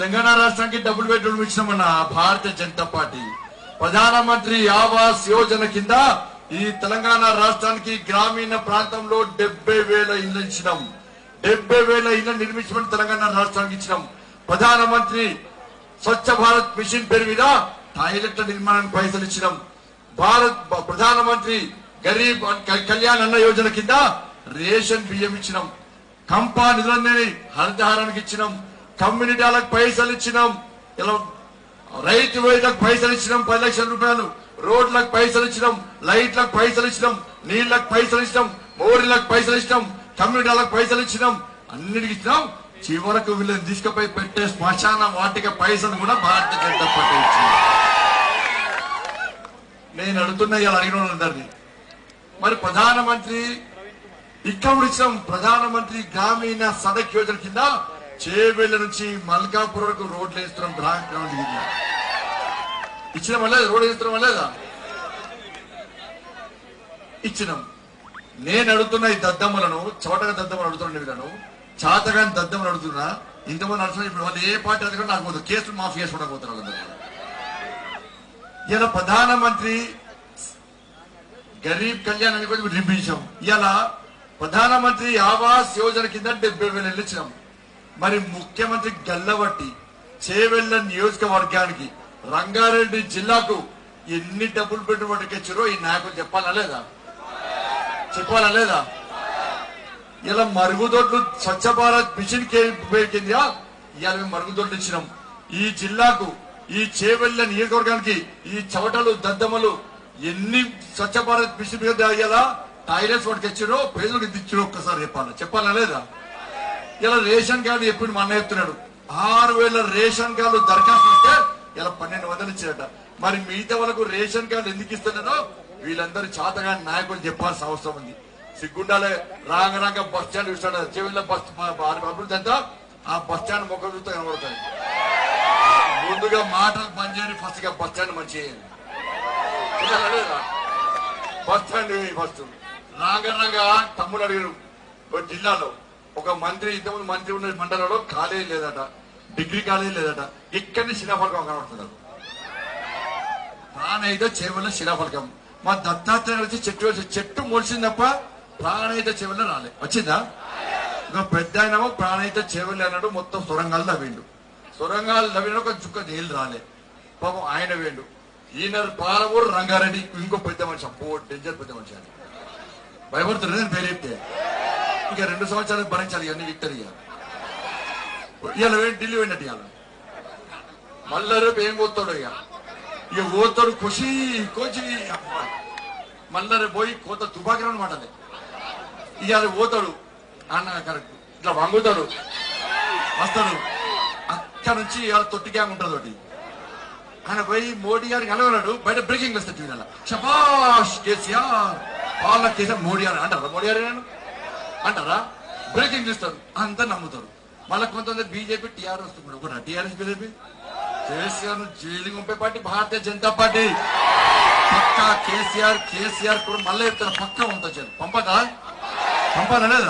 తెలంగాణ రాష్ట్రానికి double bedroom ఇచ్చినామన్న Bharatiya Janata party ప్రధానమంత్రి ఆవాస్ యోజన కింద ఈ తెలంగాణ రాష్ట్రానికి గ్రామీణ ప్రాంతంలో డెబ్బై వేల ఇళ్లు ఇచ్చినాం డెబ్బై వేల ఇళ్లు నిర్మించమని తెలంగాణ రాష్ట్రానికి ఇచ్చినాం ప్రధానమంత్రి స్వచ్ఛ భారత్ మిషన్ పేరు మీద టాయిలెట్ల నిర్మాణానికి పైసలు ఇచ్చినాం భారత్ బ- ప్రధానమంత్రి గరీబ్ క- కళ్యాణ్ అన్న యోజన కింద రేషన్ బియ్యం ఇచ్చినాం కంపా నిధులన్నీ హరితహారానికి ఇచ్చినాం కమ్యూనిటీలకు పైసలు ఇచ్చినాం ఇలా రైతు వేలకు పైసలు ఇచ్చినాం పది లక్షల రూపాయలు రోడ్లకు పైసలు ఇచ్చినాం లైట్లకు పైసలు ఇచ్చినాం నీళ్లకు పైసలు ఇచ్చినాం మోరీలకు పైసలు ఇచ్చినాం కమ్యూనిటీలకు పైసలు ఇచ్చినాం అన్నిటికి ఇచ్చినాం చివరకు వీళ్ళని తీసుకుపోయి పెట్టే శ్మశాన వాటిక పైసలు కూడా భారతీయ జనతా పార్టీ ఇచ్చింది నేను అడుగుతున్నా ఇలా అడిగిన వాళ్ళందరినీ మరి ప్రధానమంత్రి ఇక్కడ కూడా ఇచ్చాం ప్రధానమంత్రి గ్రామీణ సడక్ యోజన కింద చేవెళ్ళ నుంచి మల్కాపూర్ వరకు రోడ్లు వేస్తున్నాం బ్రాంక్ గ్రౌండ్ కింద ఇచ్చిన వల్ల రోడ్ వేస్తున్నాం వల్లేదా ఇచ్చినాం నేను అడుగుతున్న ఈ దద్దమ్మలను చోటగా దద్దమ్మలు అడుగుతున్న వీళ్ళను చాతగాని దద్దమ్మలు అడుగుతున్నా ఇంతమంది నడుస్తున్నా ఇప్పుడు వాళ్ళు ఏ పార్టీ అడగడం నాకు పోతుంది కేసులు మాఫీ చేసుకోవడం పోతారు వాళ్ళందరూ ఇలా ప్రధానమంత్రి గరీబ్ కళ్యాణ్ అని కూడా నిర్మించాం ఇలా ప్రధానమంత్రి ఆవాస్ యోజన కింద డెబ్బై వేలు ఇళ్ళు ఇచ్చినాం మరి ముఖ్యమంత్రి గల్లవట్టి చేవెళ్ల నియోజకవర్గానికి రంగారెడ్డి జిల్లాకు ఎన్ని డబ్బులు పెట్టుబడికి ఇచ్చారో ఈ నాయకులు చెప్పాలా లేదా చెప్పాలా లేదా ఇలా మరుగుదొడ్లు స్వచ్ఛ భారత్ మిషన్ కే- పేరు కింద ఇవాళ మేము మరుగుదొడ్లు ఇచ్చినాం ఈ జిల్లాకు ఈ చేవెళ్ళ నియోజకవర్గానికి ఈ చవటలు దద్దమ్మలు ఎన్ని స్వచ్ఛ భారత్ మిషన్ మీద ఇలా టాయిలెట్స్ వాటికి ఇచ్చారో పేదలకు ఇది ఇచ్చారో ఒక్కసారి చెప్పాలా చెప్పాలా లేదా ఇలా రేషన్ కార్డు ఎప్పుడు మన చెప్తున్నాడు ఆరు వేల రేషన్ కార్డు దరఖాస్తు ఇస్తే ఇలా పన్నెండు వందలు ఇచ్చారట మరి మిగతా వాళ్ళకు రేషన్ కార్డు ఎందుకు ఇస్తున్నారో వీళ్ళందరూ చాతగా నాయకులు చెప్పాల్సిన అవసరం ఉంది సిగ్గుండాలే రాంగ రాంగ బస్ స్టాండ్ చూస్తాడు చెవిలో బస్ మా- మా అభివృద్ధి అంతా ఆ బస్ స్టాండ్ ముఖం చూస్తే కనబడతాయి ముందుగా మాటలు బంద్ చేయండి ఫస్ట్ గా బస్ స్టాండ్ మంచి చేయండి చూడాలా లేదా? బస్ స్టాండ్ ఫస్ట్ రాంగ రాంగ తమ్ముడు అడిగారు ఒక జిల్లాలో ఒక మంత్రి ఇంతకుముందు మంత్రి ఉన్న మండలంలో కాలేజీ లేదట డిగ్రీ కాలేజీ లేదట ఇక్కడిని శిలాఫలకం కనబడుతున్నారు ప్రాణైత చేవల శిలాఫలకం మా దత్తాత్రేయ వచ్చి చెట్టు వచ్చి చెట్టు మొలిసింది తప్ప ప్రాణైత చెవుల్లో రాలే వచ్చిందా ఇంకా పెద్ద ఆయనేమో ప్రాణైత చెవులు అన్నాడు మొత్తం సొరంగాలు తవ్విండు సొరంగాలు తవ్విన ఒక చుక్క నీళ్ళు రాలే పాపం ఆయన వేండు ఈయన పాలమూరు రంగారెడ్డి ఇంకో పెద్ద మనిషి అప్పో డేంజర్ పెద్ద మనిషి అని భయపడుతున్నారు నేను పేరు చెప్తే ఇక రెండు సంవత్సరాలు భరించాలి ఇవన్నీ విక్టరీ ఇవాళ ఢిల్లీ పోయినట్టు ఇవాళ మళ్ళా రేపు ఏం పోతాడు ఇక ఇక పోతాడు ఖుషి కోచి అబ్బా. మళ్ళా రేపు పోయి కోత తుపాకి అనమాట అది ఇవాళ పోతాడు అన్న కరెక్ట్ ఇట్లా వంగుతాడు వస్తాడు అక్కడ నుంచి ఇవాళ తొట్టి గ్యాంగ్ ఉంటుంది ఒకటి ఆయన పోయి మోడీ గారికి కలవన్నాడు బయట బ్రేకింగ్ వస్తే టీవీల షబాష్ కేసీఆర్ వాళ్ళ కేసీఆర్ మోడీ గారు అంటారా మోడీ గారు నేను అంటారా బ్రేకింగ్ చేస్తారు అంతా నమ్ముతారు మళ్ళీ కొంతమంది బీజేపీ టీఆర్ వస్తుంది ఒకటి టీఆర్ఎస్ బీజేపీ కేసీఆర్ ను జైలుకి పంపే పార్టీ భారతీయ జనతా పార్టీ పక్కా కేసీఆర్ కేసీఆర్ కూడా మళ్ళీ చెప్తారు పక్కా ఉంటా చేయాలి పంపదా పంపాలా లేదా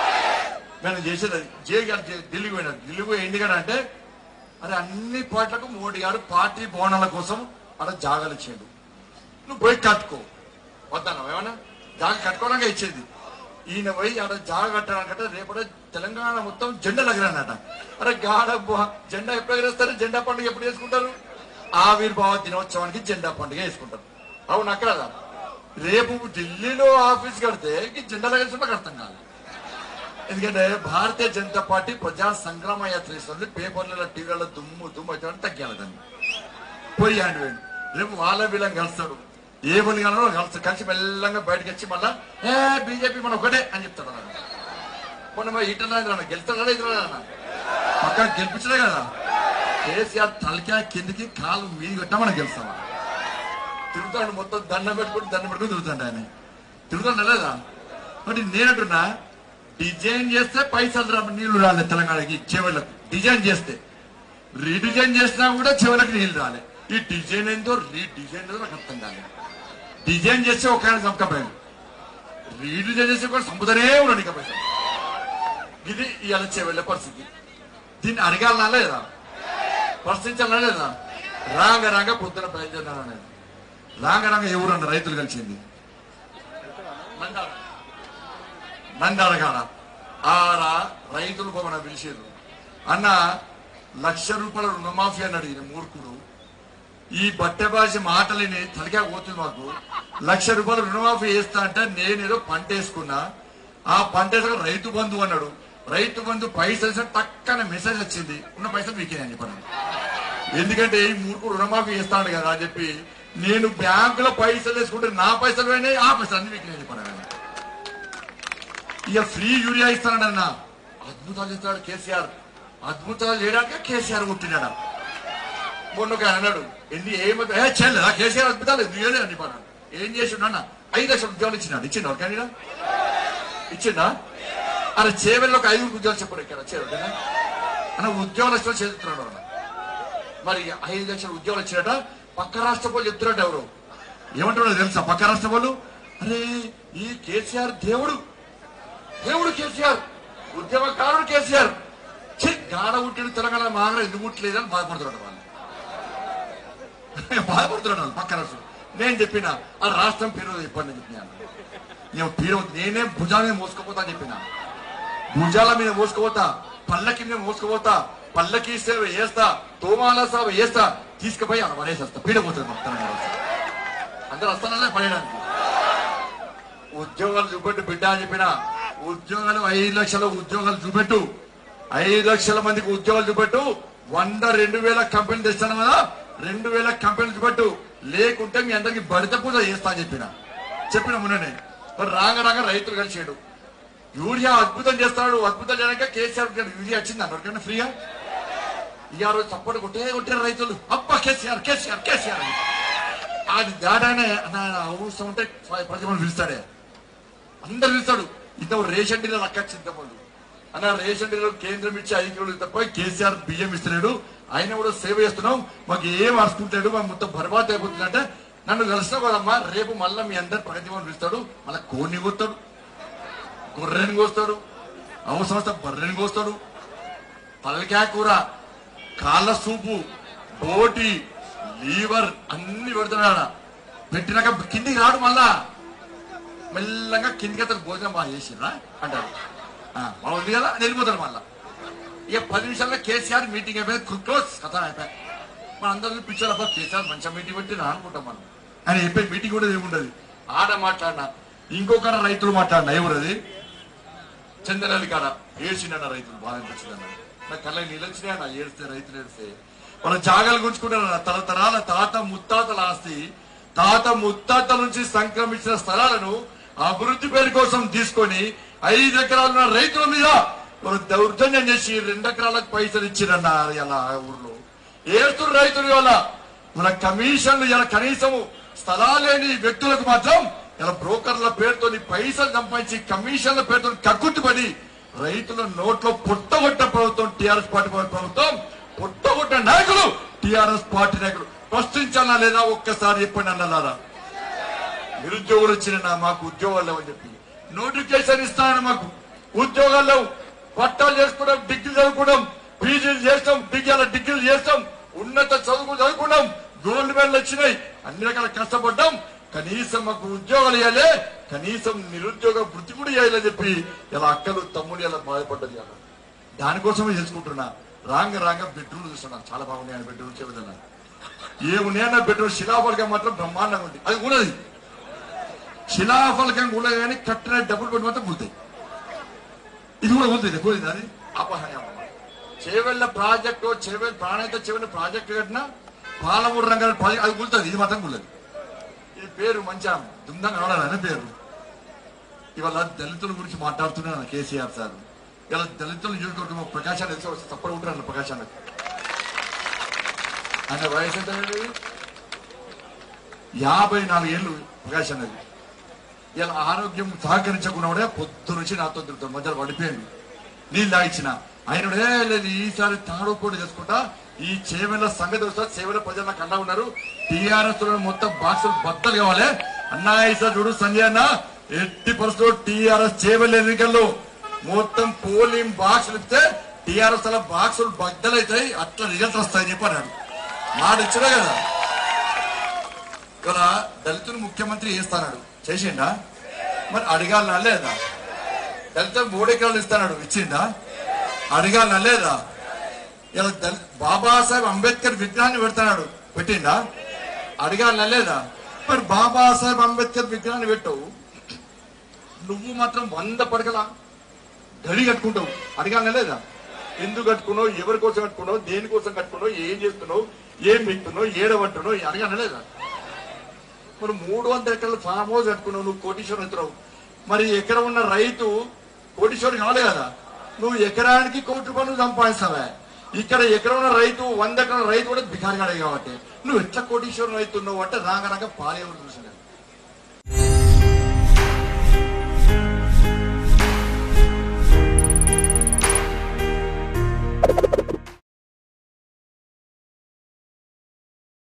నేను చేసేది అది జే గారు జే- ఢిల్లీకి పోయినాడు ఢిల్లీకి పోయి ఏంటి కదా అంటే అరే అన్ని పార్టీలకు మోడీ గారు పార్టీ భవనాల కోసం అక్కడ జాగాలు ఇచ్చాడు నువ్వు పోయి కట్టుకో వద్దన్నావు ఏమన్నా జాగా కట్టుకోవడానికి ఇచ్చేది ఈయన పోయి అక్కడ జాగా కట్టడానికంటే రేపటి తెలంగాణ మొత్తం జెండాలు ఎగరానట అరే గాడ బు- జెండా ఎప్పుడు ఎగరేస్తారు జెండా పండుగ ఎప్పుడు చేసుకుంటారు ఆవిర్భావ దినోత్సవానికి జెండా పండుగ వేసుకుంటారు అవును అక్కడ రేపు ఢిల్లీలో ఆఫీస్ కడితే ఈ జెండాలు ఎగరేస్తుంటే అర్థం కాదు ఎందుకంటే భారతీయ జనతా పార్టీ ప్రజా సంగ్రామ యాత్ర ఇస్తుంది పేపర్లలో టీవీలలో దుమ్ము దుమ్ము అయితే తగ్గాలి దాన్ని పోయి ఆయన వేయండి రేపు వాళ్ళ వీళ్ళని కలుస్తాడు ఏ పని కలనో కలుస్తాడు కలిసి మెల్లంగా బయటకు వచ్చి మళ్ళా ఏ బీజేపీ మన ఒకటే అని చెప్తాడు అన్న మొన్న మా ఈటల రాజేంద్ర గెలుస్తాడా ఇతర పక్కన గెలిపించలే కదా కేసీఆర్ తలకాయ కిందికి కాలు మీది కొట్టా మనం గెలుస్తామా తిరుగుతాడు మొత్తం దండం పెట్టుకుని దండం పెట్టుకుని తిరుగుతాడు ఆయన తిరుగుతాడు లేదా మరి నేనంటున్నా డిజైన్ చేస్తే పైసలు రా నీళ్లు రాలే తెలంగాణకి చెవులకు డిజైన్ చేస్తే రీడిజైన్ చేసినా కూడా చెవులకు నీళ్లు రాలే ఈ డిజైన్ ఏందో రీడిజైన్ ఏందో నాకు అర్థం కాలేదు డిజైన్ చేస్తే ఒక ఆయన చంపకపోయాడు రీడిజైన్ చేస్తే కూడా చంపుతూనే ఉన్నాడు ఇక పైసలు ఇది ఇవాళ చెవుల పరిస్థితి దీన్ని అడగాలనా లేదా ప్రశ్నించాలా లేదా రాంగ రాంగ పొద్దున బయలుదేరాను నేను రాంగ రాంగ ఎవరన్న రైతులు కలిసింది నందాడ నందాడ కాడ ఆడ రైతులు మన పిలిచేరు అన్న లక్ష రూపాయల రుణమాఫీ అన్నాడు ఈయన మూర్ఖుడు ఈ బట్టె భాష మాటలని తలకా పోతుంది మాకు లక్ష రూపాయలు రుణమాఫీ చేస్తా అంటే నేనేదో పంట వేసుకున్నా ఆ పంట వేసుకుని రైతు బంధు అన్నాడు రైతు బంధు పైసలు ఇస్తే టక్కన మెసేజ్ వచ్చింది ఉన్న పైసలు మీకే అని చెప్పాను ఎందుకంటే ఈ మూర్ఖుడు రుణమాఫీ చేస్తాడు కదా అని చెప్పి నేను బ్యాంకులో పైసలు వేసుకుంటే నా పైసలు పోయినాయి ఆ పైసలు అన్ని మీకు నేను చెప్పాను ఆయన. ఇక ఫ్రీ యూరియా ఇస్తానన్న అద్భుతాలు చేస్తాడు కేసీఆర్ అద్భుతాలు చేయడానికి కేసీఆర్ పుట్టినాడు మొన్న ఒక ఆయన అన్నాడు ఎన్ని ఏమో ఏ చెల్లెదా కేసీఆర్ అద్భుతాలు ఎందుకు చేయలేదు అని చెప్పాను ఏం చేసిండు అన్న ఐదు లక్షల ఉద్యోగాలు ఇచ్చినాడు ఇచ్చిండు కానీ ఇచ్చిండా అలా చేవెళ్ళలో ఒక ఐదు ఉద్యోగాలు చెప్పారు ఇక్కడ చేరు అన్న ఉద్యోగ లక్షలు చేస్తున్నాడు అన్న మరి ఐదు లక్షల ఉద్యోగాలు ఇచ్చినట పక్క రాష్ట్ర వాళ్ళు చెప్తున్నాడు ఎవరు ఏమంటున్నాడు తెలుసా పక్క రాష్ట్ర వాళ్ళు అరే ఈ కేసీఆర్ దేవుడు దేవుడు కేసీఆర్ ఉద్యమకారుడు కేసీఆర్ ఛీ, గాఢ పుట్టిన తెలంగాణ మాగర ఎందుకు పుట్టలేదని బాధపడుతున్నాడు వాళ్ళు బాధపడుతున్నాడు వాళ్ళు పక్క రాష్ట్రం నేను చెప్పిన ఆ రాష్ట్రం పేరు చెప్పండి అని చెప్పినాను నేను పేరు నేనే భుజాల మీద మోసుకుపోతా అని చెప్పిన భుజాల మీద మోసుకుపోతా పల్లకి మీద మోసుకుపోతా పల్లకి సేవ వేస్తా తోమాల సేవ వేస్తా తీసుకుపోయి అలా పడేసేస్తా పీడపోతుంది మొత్తం అందరూ వస్తానలే పడేయడానికి ఉద్యోగాలు చూపెట్టు బిడ్డ అని చెప్పిన ఉద్యోగాలు ఐదు లక్షల ఉద్యోగాలు చూపెట్టు ఐదు లక్షల మందికి ఉద్యోగాలు చూపెట్టు వంద రెండు వేల కంపెనీలు తెస్తాను కదా రెండు వేల కంపెనీలు చూపెట్టు లేకుంటే మీ అందరికి బడిత పూజ చేస్తా అని చెప్పిన చెప్పిన మున్ననే మరి రాంగ రాంగ రైతులు కలిసాడు యూరియా అద్భుతం చేస్తాడు అద్భుతం చేయడానికి కేసీఆర్ గారు యూరియా వచ్చింది ఎవరికైనా ఫ్రీగా ఇక ఆ రోజు చప్పటి కొట్టే కొట్టారు రైతులు అబ్బా కేసీఆర్ కేసీఆర్ కేసీఆర్ అని. అది దాటానే నా అవసరం ఉంటే ప్రతి మంది పిలుస్తాడే అందరు పిలుస్తాడు ఇంత రేషన్ డీలర్ అక్కచ్చింది ఇంతమంది అన్న రేషన్ డీలర్ కేంద్రం ఇచ్చి ఐదు కిలోలు తప్ప కేసీఆర్ బియ్యం ఇస్తున్నాడు ఆయన కూడా సేవ చేస్తున్నాం మాకు ఏం అరుచుకుంటాడు మాకు మొత్తం బర్బాద్ అయిపోతుంది అంటే నన్ను కలిసిన కదమ్మా రేపు మళ్ళీ మీ అందరు ప్రగతి భవన్ పిలుస్తాడు మళ్ళీ కోడిని కోస్తాడు గొర్రెని కోస్తాడు అవసరం వస్తే బర్రెని కోస్తాడు తలకాయ కూర కాళ్ళ సూపు బోటి లీవర్ అన్ని పెడుతున్నాడు పెట్టినాక కిందికి రాడు మళ్ళా మెల్లగా కిందికి అతను భోజనం బాగా చేసిరా అంటారు ఆ, బాగుంది కదా అని వెళ్ళిపోతాడు మళ్ళా ఇక పది నిమిషాల్లో కేసీఆర్ మీటింగ్ అయిపోయింది క్లోజ్ కథ అయిపోయి మన అందరూ పిక్చర్ అబ్బా కేసీఆర్ మంచిగా మీటింగ్ పెట్టి నా అనుకుంటాం మనం ఆయన చెప్పే మీటింగ్ కూడా ఏముండదు ఆడ మాట్లాడినా ఇంకొకరు రైతులు మాట్లాడినా ఎవరు అది చందనల్లి కాడ ఏడ్చిండన్న రైతులు బాగా అనిపించిందన్న నా కళ్ళకి నీళ్ళు వచ్చినాయి నా ఏడిస్తే రైతులు ఏడిస్తే వాళ్ళ జాగాలు గుంజుకుంటారు తరతరాల తాత ముత్తాతల ఆస్తి తాత ముత్తాతల నుంచి సంక్రమించిన స్థలాలను అభివృద్ధి పేరు కోసం తీసుకొని ఐదు ఎకరాలు ఉన్న రైతుల మీద వాళ్ళు దౌర్జన్యం చేసి రెండు ఎకరాలకు పైసలు ఇచ్చిరన్న ఇలా ఊర్లో ఏడుతున్న రైతులు ఇవాళ మన కమిషన్లు ఇలా కనీసము స్థలాలు లేని వ్యక్తులకు మాత్రం ఇలా బ్రోకర్ల పేరుతో పైసలు సంపాదించి కమిషన్ల పేరుతో కక్కుట్టుపడి రైతుల నోట్లో పుట్టగొట్ట ప్రభుత్వం టిఆర్ఎస్ పార్టీ ప్రభుత్వం పుట్టగొట్ట నాయకులు టిఆర్ఎస్ పార్టీ నాయకులు ప్రశ్నించాలా లేదా ఒక్కసారి చెప్పండి అన్నలారా నిరుద్యోగులు వచ్చిన మాకు ఉద్యోగాలు లేవని చెప్పి నోటిఫికేషన్ ఇస్తానని మాకు ఉద్యోగాలు లేవు పట్టాలు చేసుకోవడం డిగ్రీ చదువుకోవడం పీజీలు చేస్తాం డిగ్రీ డిగ్రీలు చేస్తాం ఉన్నత చదువుకు చదువుకున్నాం గోల్డ్ మెడల్ వచ్చినాయి అన్ని రకాల కష్టపడ్డాం కనీసం మాకు ఉద్యోగాలు ఇవ్వాలి కనీసం నిరుద్యోగ వృత్తి కూడా ఇవ్వాలని చెప్పి ఇలా అక్కలు తమ్ముడు ఇలా బాధపడ్డది అలా దానికోసమే చేసుకుంటున్నా రాంగ రాంగ బెడ్రూమ్ చూస్తున్నా చాలా బాగున్నాయి ఆయన బెడ్రూమ్ చెబుతున్నా ఏమున్నాయన్న బెడ్రూమ్ శిలాఫలకం మాత్రం బ్రహ్మాండంగా ఉంది అది ఉన్నది శిలాఫలకం కూడా కానీ కట్టిన డబ్బులు పెట్టి మాత్రం కుడతాయి ఇది కూడా ఉంది కూలింది అది అపహాయం చేవెళ్ళ ప్రాజెక్టు చేవెళ్ళ ప్రాణాయిత చేవెళ్ళ ప్రాజెక్టు కట్టిన పాలమూరు రంగాల ప్రాజెక్ట్ అది కుడుతుంది ఇది మాత్రం కుళ్ళది ఇది పేరు మంచిగా దుమ్దంగా కావాలని పేరు ఇవాళ దళితుల గురించి మాట్లాడుతున్నాను కేసీఆర్ సార్ ఇలా దళితులు నియోజకవర్గం ప్రకాశాన్ని తెలిసి వస్తే తప్పడు ఉంటారు ప్రకాశాన్ని ఆయన వయసు ఎంత అండి? యాభై నాలుగు ఏళ్ళు ప్రకాశం అది ఇలా ఆరోగ్యం సహకరించకుండా పొద్దు నుంచి నాతో తిరుగుతాడు మధ్యలో పడిపోయింది నీళ్ళు తాగిచ్చిన ఆయన కూడా, "ఏ, లేదు ఈసారి తాడు కూడా చేసుకుంటా ఈ చేవెళ్ళ సంగతి వస్తా చేవెళ్ళ ప్రజలు నాకు అండా ఉన్నారు టీఆర్ఎస్ మొత్తం బాక్సులు బద్దలు కావాలి అన్నా ఈసారి చూడు సంజయ్ అన్న ఎట్టి పరిస్థితుల్లో టీఆర్ఎస్ చేవెళ్ళ ఎన్నికల్లో మొత్తం పోలింగ్ బాక్సులు ఇస్తే టీఆర్ఎస్ లో బాక్సులు బద్దలైతాయి అట్లా రిజల్ట్ వస్తాయని చెప్పి అన్నాడు మాట ఇచ్చడే కదా ఇలా దళితులు ముఖ్యమంత్రి చేస్తాడు చేసిండా మరి అడగాలనా లేదా దళితులు మూడు ఎకరాలు ఇస్తాడు ఇచ్చిండా అడగాలనా లేదా ఇలా దళి బాబాసాహెబ్ అంబేద్కర్ విగ్రహాన్ని పెడతాడు పెట్టిండా అడగాలనా లేదా మరి బాబాసాహెబ్ అంబేద్కర్ విగ్రహాన్ని పెట్టవు నువ్వు మాత్రం వంద పడకలా గడి కట్టుకుంటావు అడగాలనా లేదా ఎందుకు కట్టుకున్నావు ఎవరి కోసం కట్టుకున్నావు దేనికోసం కట్టుకున్నావు ఏం చేస్తున్నావు ఏం పెట్టున్నావు ఏడబట్టున్నావు అడగాలనా లేదా మరి మూడు వందల ఎకరాలు ఫామ్ హౌస్ కట్టుకున్నావు నువ్వు కోటీశ్వరం ఎత్తున్నావు మరి ఎక్కడ ఉన్న రైతు కోటీశ్వరం కావాలి కదా నువ్వు ఎకరానికి కోటి రూపాయలు సంపాదిస్తావే ఇక్కడ ఎక్కడ ఉన్న రైతు వంద ఎకరాల రైతు కూడా బికారిగాడే కాబట్టి నువ్వు ఎట్లా కోటీశ్వరం రైతు ఉన్నావు అంటే రాగ రాగ పాలేవారు చూసిన